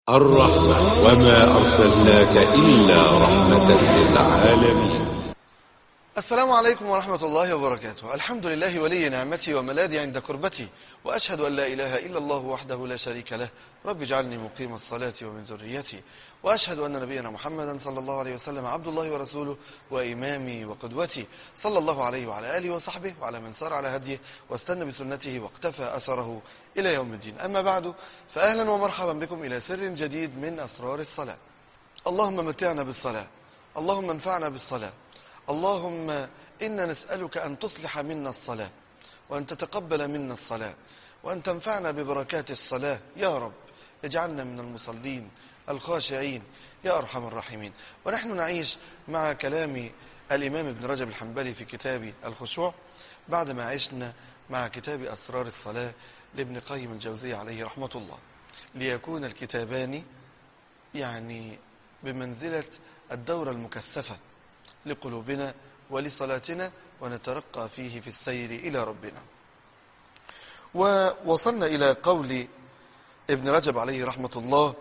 الرحمة وما أرسلناك إلا رحمة للعالمين السلام عليكم ورحمة الله وبركاته الحمد لله ولي نعمتي وملاذي عند كربتي وأشهد أن لا إله إلا الله وحده لا شريك له رب اجعلني مقيم الصلاة ومن ذريتي وأشهد أن نبينا محمدا صلى الله عليه وسلم عبد الله ورسوله وإمامي وقدوتي صلى الله عليه وعلى آله وصحبه وعلى من سار على هديه واستنى بسنته واقتفى أثره إلى يوم الدين أما بعد فأهلا ومرحبا بكم إلى سر جديد من أسرار الصلاة اللهم متعنا بالصلاة اللهم انفعنا بالصلاة اللهم إنا نسألك أن تصلح منا الصلاة وأن تتقبل منا الصلاة وأن تنفعنا ببركات الصلاة يا رب اجعلنا من المصلين الخاشعين يا أرحم الراحمين ونحن نعيش مع كلام الإمام ابن رجب الحنبلي في كتاب الخشوع بعدما عشنا مع كتاب أسرار الصلاة لابن قيم الجوزية عليه رحمة الله ليكون الكتابان يعني بمنزلة الدورة المكثفة لقلوبنا ولصلاتنا ونترقى فيه في السير إلى ربنا ووصلنا إلى قول ابن رجب عليه رحمة الله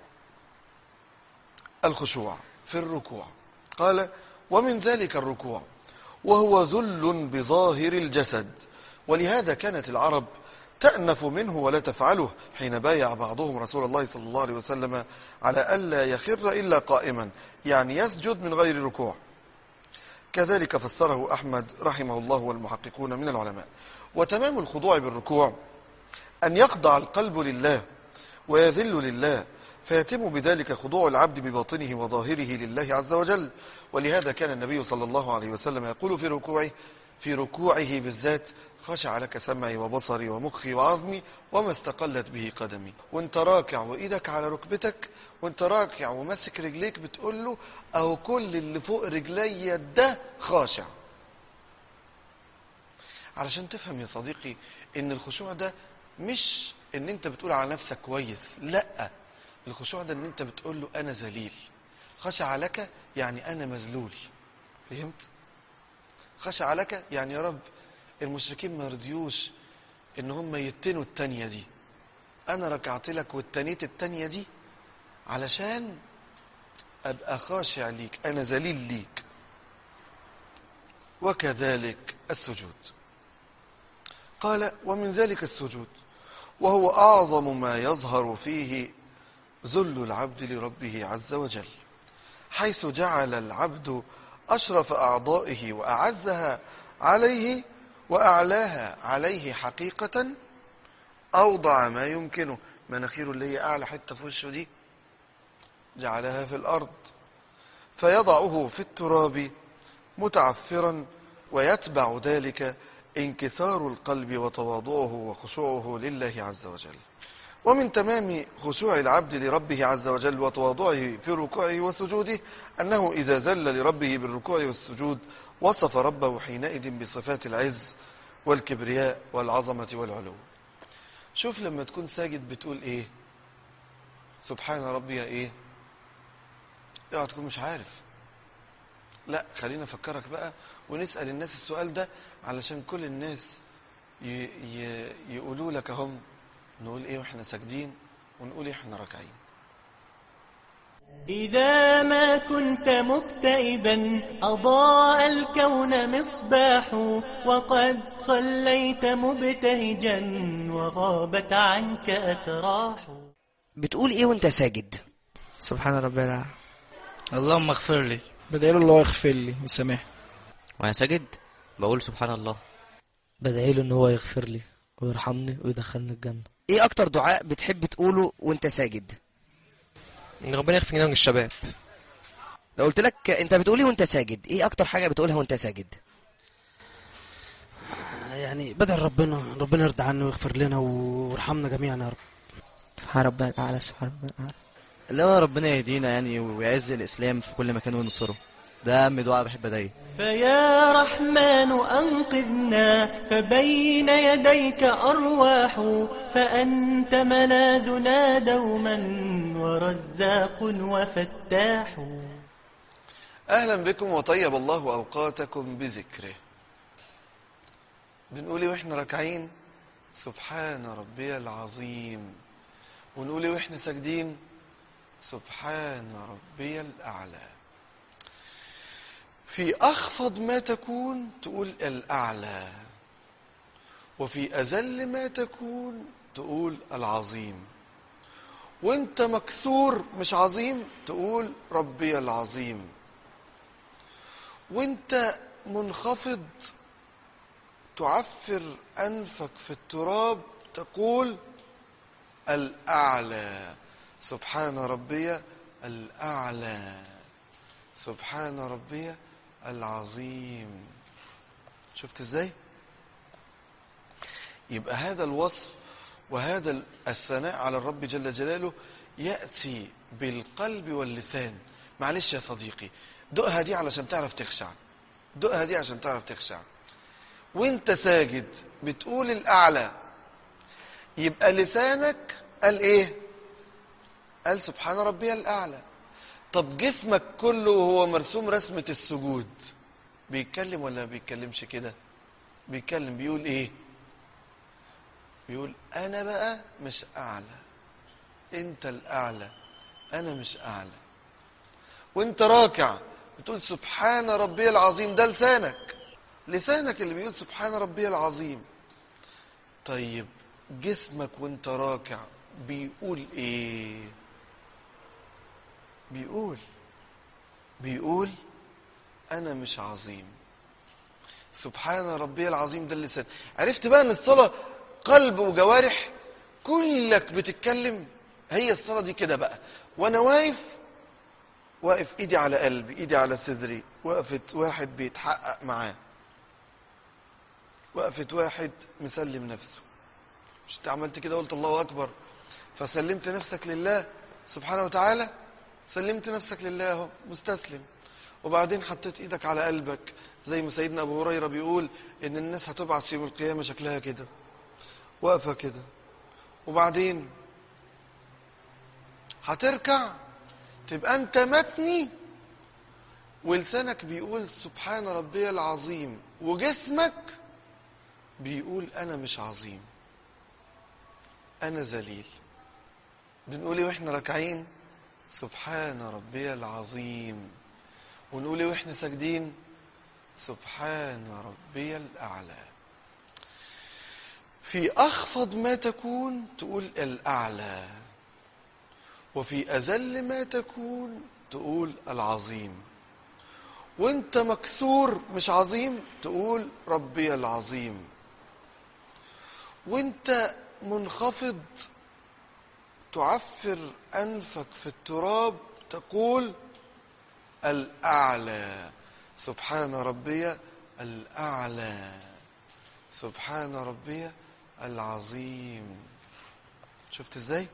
الخشوع في الركوع قال ومن ذلك الركوع وهو ذل بظاهر الجسد ولهذا كانت العرب تأنف منه ولا تفعله حين بايع بعضهم رسول الله صلى الله عليه وسلم على ألا يخر إلا قائما يعني يسجد من غير ركوع كذلك فسره أحمد رحمه الله والمحققون من العلماء وتمام الخضوع بالركوع أن يخضع القلب لله ويذل لله فيتم بذلك خضوع العبد بباطنه وظاهره لله عز وجل ولهذا كان النبي صلى الله عليه وسلم يقول في ركوعه في ركوعه بالذات خشع لك سمعي وبصري ومخي وعظمي وما استقلت به قدمي وانت راكع وايدك على ركبتك وانت راكع وماسك رجليك بتقول له اهو كل اللي فوق رجلي ده خاشع علشان تفهم يا صديقي ان الخشوع ده مش ان انت بتقول على نفسك كويس لا الخشوع ده ان انت بتقول له انا ذليل خشع لك يعني انا مذلول فهمت خشع لك يعني يا رب المشركين ما رضيوش ان هم يتنوا التانية دي انا ركعت لك والتانيت التانية دي علشان ابقى خاشع ليك انا ذليل ليك وكذلك السجود قال ومن ذلك السجود وهو اعظم ما يظهر فيه ذل العبد لربه عز وجل حيث جعل العبد اشرف اعضائه واعزها عليه وأعلاها عليه حقيقة أوضع ما يمكنه مناخيره اللي هي أعلى حتة في وشه دي جعلها في الأرض فيضعه في التراب متعفرا ويتبع ذلك انكسار القلب وتواضعه وخشوعه لله عز وجل ومن تمام خشوع العبد لربه عز وجل وتواضعه في ركوعه وسجوده أنه إذا ذل لربه بالركوع والسجود وصف ربه حينئذ بصفات العز والكبرياء والعظمة والعلو شوف لما تكون ساجد بتقول ايه سبحان ربي ايه اوعى تكون مش عارف لا خلينا افكرك بقى ونسأل الناس السؤال ده علشان كل الناس ي... ي... يقولوا لك هم نقول ايه واحنا ساجدين ونقول ايه احنا راكعين إذا ما كنت مكتئبا أضاء الكون مصباح وقد صليت مبتهجا وغابت عنك أتراح بتقول ايه وانت ساجد سبحان ربي الأعلى اللهم اغفر لي بدعي له الله يغفر لي ويسامحني وانا ساجد بقول سبحان الله بدعي له ان هو يغفر لي ويرحمني ويدخلني الجنة ايه اكتر دعاء بتحب تقوله وانت ساجد ان ربنا يغفر لنا الشباب لو قلت لك انت بتقول ايه وانت ساجد ايه اكتر حاجه بتقولها وانت ساجد يعني بدل ربنا ربنا يرضى عنا ويغفر لنا ويرحمنا جميعا يا رب سبحان ربي الأعلى سبحان ربي الأعلى اللي هو ربنا يهدينا يعني ويعز الإسلام في كل مكان وينصره ده أهم دعاء بحب أدعيه فيا رحمن أنقذنا فبين يديك أرواح فأنت ملاذنا دوما ورزاق وفتاح أهلا بكم وطيب الله أوقاتكم بذكره بنقول ايه واحنا راكعين سبحان ربي العظيم ونقول ايه واحنا ساجدين سبحان ربي الأعلى في أخفض ما تكون تقول الأعلى وفي أذل ما تكون تقول العظيم وانت مكسور مش عظيم تقول ربي العظيم وانت منخفض تعفر أنفك في التراب تقول الأعلى سبحان ربي الأعلى سبحان ربي العظيم شفت ازاي يبقى هذا الوصف وهذا الثناء على الرب جل جلاله يأتي بالقلب واللسان معلش يا صديقي دقها دي علشان تعرف تخشع دقها دي عشان تعرف تخشع وانت ساجد بتقول الأعلى يبقى لسانك قال ايه قال سبحان ربي الأعلى طب جسمك كله وهو مرسوم رسمة السجود بيتكلم ولا ما بيتكلمش كده بيتكلم بيقول ايه بيقول انا بقى مش اعلى انت الاعلى انا مش اعلى وانت راكع بتقول سبحان ربي العظيم ده لسانك لسانك اللي بيقول سبحان ربي العظيم طيب جسمك وانت راكع بيقول ايه بيقول بيقول انا مش عظيم سبحان ربي العظيم ده اللسان عرفت بقى ان الصلاه قلب وجوارح كلك بتتكلم هي الصلاه دي كده بقى وانا واقف واقف ايدي على قلبي ايدي على صدري وقفت واحد بيتحقق معاه وقفت واحد مسلم نفسه مش انت عملت كده قلت الله اكبر فسلمت نفسك لله سبحانه وتعالى سلمت نفسك لله اهو مستسلم وبعدين حطيت ايدك على قلبك زي ما سيدنا ابو هريره بيقول ان الناس هتبعث يوم القيامه شكلها كده واقفه كده وبعدين هتركع تبقى انت متني ولسانك بيقول سبحان ربي العظيم وجسمك بيقول انا مش عظيم انا ذليل بنقول ايه واحنا راكعين سبحان ربي العظيم ونقول ايه واحنا ساجدين سبحان ربي الاعلى في اخفض ما تكون تقول الاعلى وفي اذل ما تكون تقول العظيم وانت مكسور مش عظيم تقول ربي العظيم وانت منخفض تعفر انفك في التراب تقول الاعلى سبحان ربي الاعلى سبحان ربي العظيم شفت ازاي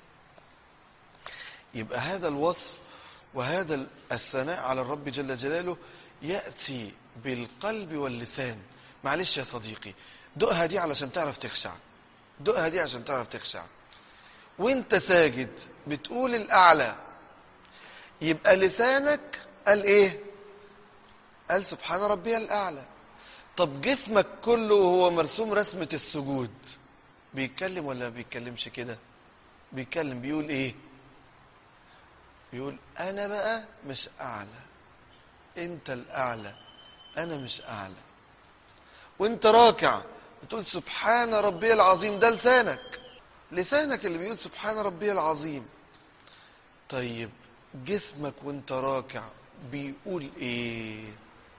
يبقى هذا الوصف وهذا الثناء على الرب جل جلاله ياتي بالقلب واللسان معلش يا صديقي دقها دي علشان تعرف تخشع دقها دي عشان تعرف تخشع وانت ساجد بتقول الاعلى يبقى لسانك قال ايه قال سبحان ربي الاعلى طب جسمك كله وهو مرسوم رسمة السجود بيتكلم ولا ما بيتكلمش كده بيتكلم بيقول ايه بيقول انا بقى مش اعلى انت الاعلى انا مش اعلى وانت راكع بتقول سبحان ربي العظيم ده لسانك لسانك اللي بيقول سبحان ربي العظيم طيب جسمك وانت راكع بيقول ايه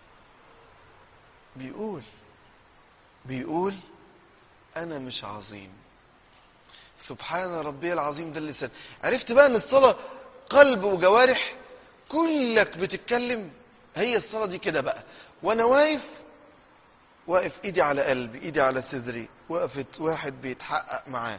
بيقول بيقول انا مش عظيم سبحان ربي العظيم ده اللسان عرفت بقى ان الصلاه قلب وجوارح كلك بتتكلم هي الصلاه دي كده بقى وانا واقف واقف ايدي على قلبي ايدي على صدري وقفت واحد بيتحقق معاه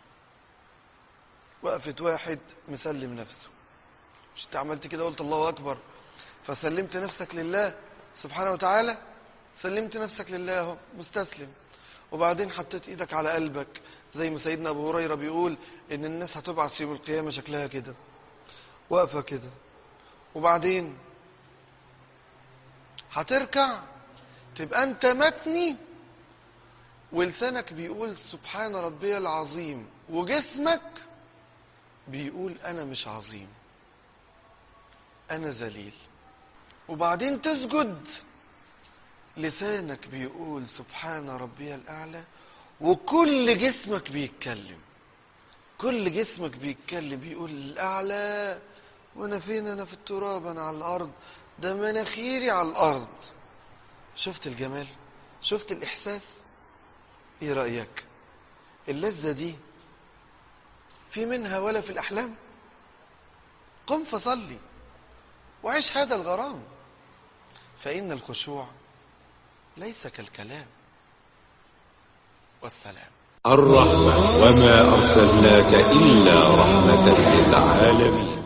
وقفت واحد مسلم نفسه مش انت عملت كده قلت الله اكبر فسلمت نفسك لله سبحانه وتعالى سلمت نفسك لله اهو مستسلم وبعدين حطيت ايدك على قلبك زي ما سيدنا ابو هريره بيقول ان الناس هتبعث يوم القيامه شكلها كده واقفه كده وبعدين هتركع تبقى انت متني ولسانك بيقول سبحان ربي العظيم وجسمك بيقول أنا مش عظيم أنا ذليل وبعدين تسجد لسانك بيقول سبحان ربي الأعلى وكل جسمك بيتكلم كل جسمك بيتكلم بيقول الأعلى وأنا فين أنا في التراب أنا على الأرض ده مناخيري على الأرض شفت الجمال شفت الإحساس إيه رأيك اللذة دي في منها ولا في الأحلام قم فصلي وعيش هذا الغرام فإن الخشوع ليس كالكلام والسلام الرحمة وما أرسلناك إلا رحمة للعالمين